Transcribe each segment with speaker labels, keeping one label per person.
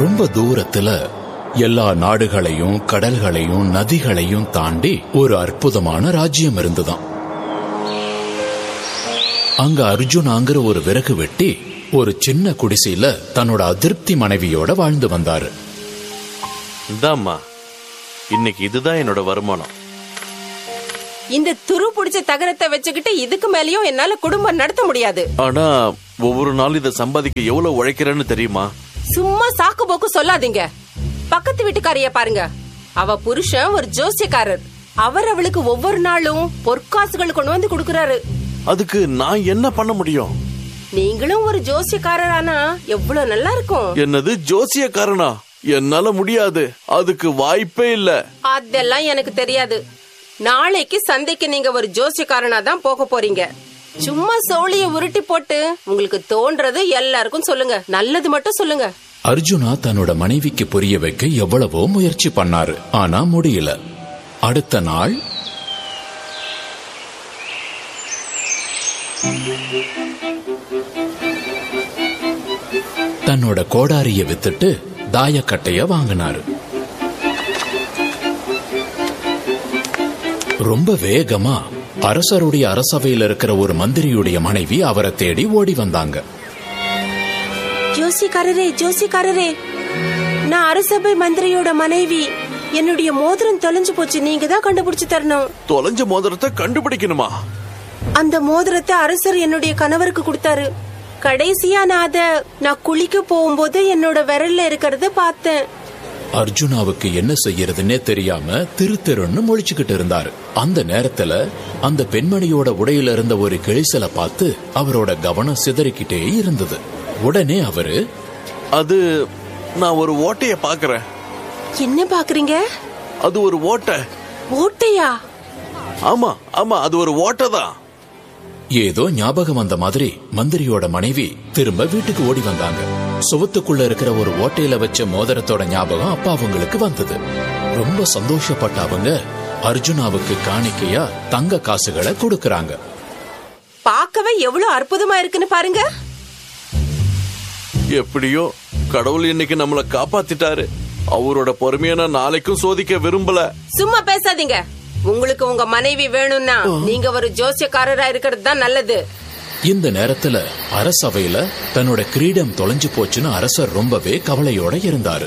Speaker 1: ரொம்ப தூரத்துல எல்லா நாடுகளையும் கடல்களையும் நதிகளையும் தாண்டி ஒரு அற்புதமான ராஜ்யம் இருந்துதான் அங்க அர்ஜுனாங்கிற ஒரு விறகு வெட்டி ஒரு சின்ன குடிசையில தன்னோட அதிருப்தி மனைவியோட வாழ்ந்து வந்தாரு
Speaker 2: இந்தாம்மா இன்னைக்கு இதுதான் என்னோட வருமானம்
Speaker 3: இந்த துரு பிடிச்ச தகரத்தை வச்சுக்கிட்டு இதுக்கு மேலயும் என்னால குடும்பம் நடத்த முடியாது
Speaker 2: ஆனா ஒவ்வொரு நாள் இதை சம்பாதிக்க எவ்வளவு உழைக்கிறேன்னு தெரியுமா
Speaker 3: சும்மா சாக்கு போக்கு சொல்லாதீங்க பக்கத்து வீட்டுக்காரிய பாருங்க அவ புருஷன் ஒரு ஜோசியக்காரர் அவர் அவளுக்கு ஒவ்வொரு நாளும் பொற்காசுகள் கொண்டு வந்து கொடுக்கறாரு
Speaker 2: அதுக்கு நான் என்ன பண்ண முடியும்
Speaker 3: நீங்களும் ஒரு ஜோசியக்காரரானா எவ்வளவு நல்லா இருக்கும்
Speaker 2: என்னது ஜோசியக்காரனா என்னால முடியாது அதுக்கு வாய்ப்பே இல்ல
Speaker 3: அதெல்லாம் எனக்கு தெரியாது நாளைக்கு சந்தைக்கு நீங்க ஒரு ஜோசியக்காரனா தான் போக போறீங்க சும்மா சோழிய உருட்டி போட்டு உங்களுக்கு தோன்றது எல்லாருக்கும் சொல்லுங்க நல்லது மட்டும் சொல்லுங்க
Speaker 1: அர்ஜுனா தன்னோட மனைவிக்கு புரிய வைக்க எவ்வளவோ முயற்சி பண்ணாரு ஆனா முடியல அடுத்த நாள் தன்னோட கோடாரிய வித்துட்டு தாயக்கட்டைய வாங்கினாரு ரொம்ப வேகமா அரசருடைய அரசவையில் இருக்கிற ஒரு மந்திரியுடைய மனைவி அவரை தேடி ஓடி வந்தாங்க
Speaker 3: ஜோசிக்காரரே ஜோசிக்காரரே நான் அரசபை மந்திரியோட மனைவி என்னுடைய மோதிரம் தொலைஞ்சு போச்சு நீங்க தான் கண்டுபிடிச்சு தரணும்
Speaker 2: தொலைஞ்ச மோதிரத்தை கண்டுபிடிக்கணுமா
Speaker 3: அந்த மோதிரத்தை அரசர் என்னுடைய கணவருக்கு கொடுத்தாரு கடைசியா நான் அத நான் குளிக்க போகும்போது என்னோட விரல்ல இருக்கிறத பார்த்தேன்
Speaker 1: அர்ஜுனாவுக்கு என்ன செய்யறதுன்னே தெரியாம திரு திருன்னு முழிச்சுக்கிட்டு இருந்தாரு அந்த நேரத்துல அந்த பெண்மணியோட உடையில இருந்த ஒரு கிழிசலை பார்த்து அவரோட கவனம் சிதறிக்கிட்டே இருந்தது உடனே அவரு
Speaker 2: அது நான் ஒரு ஓட்டைய பாக்குறேன்
Speaker 3: என்ன பாக்குறீங்க
Speaker 2: அது ஒரு ஓட்டை
Speaker 3: ஓட்டையா
Speaker 2: ஆமா ஆமா அது ஒரு ஓட்டை தான்
Speaker 1: ஏதோ ஞாபகம் வந்த மாதிரி மந்திரியோட மனைவி திரும்ப வீட்டுக்கு ஓடி வந்தாங்க சுவத்துக்குள்ள இருக்கிற ஒரு ஓட்டையில வச்ச மோதிரத்தோட ஞாபகம் அப்ப அவங்களுக்கு வந்தது ரொம்ப சந்தோஷப்பட்ட அவங்க அர்ஜுனாவுக்கு காணிக்கையா தங்க காசுகளை கொடுக்கறாங்க
Speaker 3: பார்க்கவே எவ்வளவு அற்புதமா இருக்குன்னு பாருங்க
Speaker 2: எப்படியோ கடவுள் இன்னைக்கு நம்மள காப்பாத்திட்டாரு அவரோட பொறுமையை நான் நாளைக்கும் சோதிக்க விரும்பல
Speaker 3: சும்மா பேசாதீங்க உங்களுக்கு உங்க மனைவி வேணும்னா நீங்க ஒரு ஜோசியக்காரரா இருக்கிறது தான் நல்லது
Speaker 1: இந்த நேரத்துல அரசவையில தன்னோட கிரீடம் தொலைஞ்சு போச்சுன்னு அரசர் ரொம்பவே கவலையோட இருந்தாரு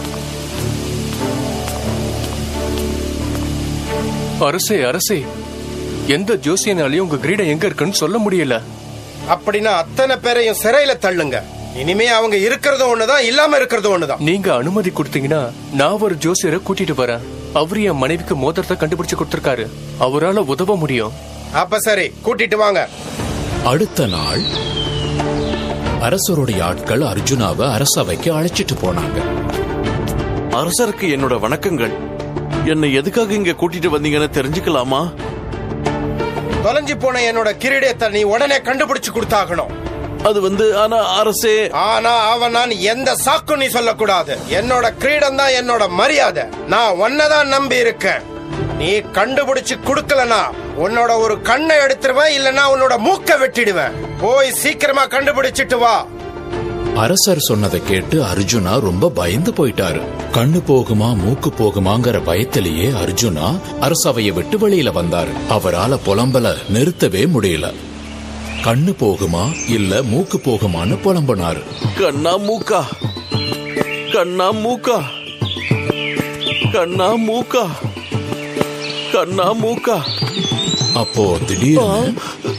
Speaker 4: அரசே அரசே எந்த ஜோசியனாலையும் உங்க கிரீடம் எங்க இருக்குன்னு சொல்ல முடியல
Speaker 5: அப்படின்னா அத்தனை பேரையும் சிறையில தள்ளுங்க இனிமே அவங்க இருக்கிறது ஒண்ணுதான் இல்லாம இருக்கிறது ஒண்ணுதான்
Speaker 4: நீங்க அனுமதி கொடுத்தீங்கன்னா நான் ஒரு ஜோசியரை கூட்டிட்டு வரேன் அவரு என் மனைவிக்கு மோதிரத்தை கண்டுபிடிச்சு கொடுத்திருக்காரு அவரால உதவ முடியும்
Speaker 5: அப்ப சரி கூட்டிட்டு வாங்க
Speaker 1: அடுத்த நாள் அரசருடைய ஆட்கள் அர்ஜுனாவை அரசவைக்கு அழைச்சிட்டு போனாங்க
Speaker 2: அரசருக்கு என்னோட வணக்கங்கள் என்னை எதுக்காக இங்க கூட்டிட்டு வந்தீங்கன்னு தெரிஞ்சுக்கலாமா
Speaker 5: தொலைஞ்சு போன என்னோட கிரீடத்தை நீ உடனே கண்டுபிடிச்சு கொடுத்தாகணும்
Speaker 2: அது வந்து ஆனா அரசே
Speaker 5: ஆனா அவன் நான் எந்த சாக்கும் நீ சொல்லக்கூடாது என்னோட கிரீடம் தான் என்னோட மரியாதை நான் உன்னதான் நம்பி இருக்கேன் நீ கண்டுபிடிச்சு கொடுக்கலனா உன்னோட ஒரு கண்ணை எடுத்துருவேன் இல்லனா உன்னோட மூக்க வெட்டிடுவேன் போய் சீக்கிரமா கண்டுபிடிச்சிட்டு வா
Speaker 1: அரசர் சொன்னதை கேட்டு அர்ஜுனா ரொம்ப பயந்து போயிட்டாரு கண்ணு போகுமா மூக்கு போகுமாங்கிற பயத்திலேயே அர்ஜுனா அரசவையை விட்டு வெளியில வந்தாரு அவரால புலம்பல நிறுத்தவே முடியல கண்ணு போகுமா இல்ல மூக்கு போகுமான்னு புலம்பினாரு
Speaker 2: கண்ணா மூக்கா கண்ணா மூக்கா கண்ணா மூக்கா கண்ணா மூக்கா
Speaker 1: அப்போ திடீர்னு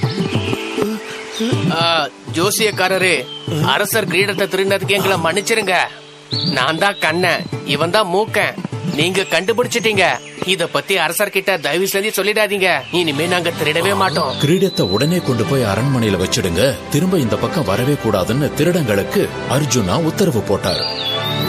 Speaker 6: ஆ, ஜோசியக்காரரே அரசர் கிரீடத்தை திருடினதுக்கு எங்களை மன்னிச்சிருங்க நான் தான் கண்ணன் இவன் தான் மூக்கன் நீங்க கண்டுபிடிச்சிட்டீங்க இத பத்தி அரசர்கிட்ட தயவு செஞ்சு சொல்லிடாதீங்க இனிமே நாங்க திருடவே மாட்டோம்
Speaker 1: கிரீடத்தை உடனே கொண்டு போய் அரண்மனையில வச்சிடுங்க திரும்ப இந்த பக்கம் வரவே கூடாதுன்னு திருடங்களுக்கு அர்ஜுனா உத்தரவு போட்டாரு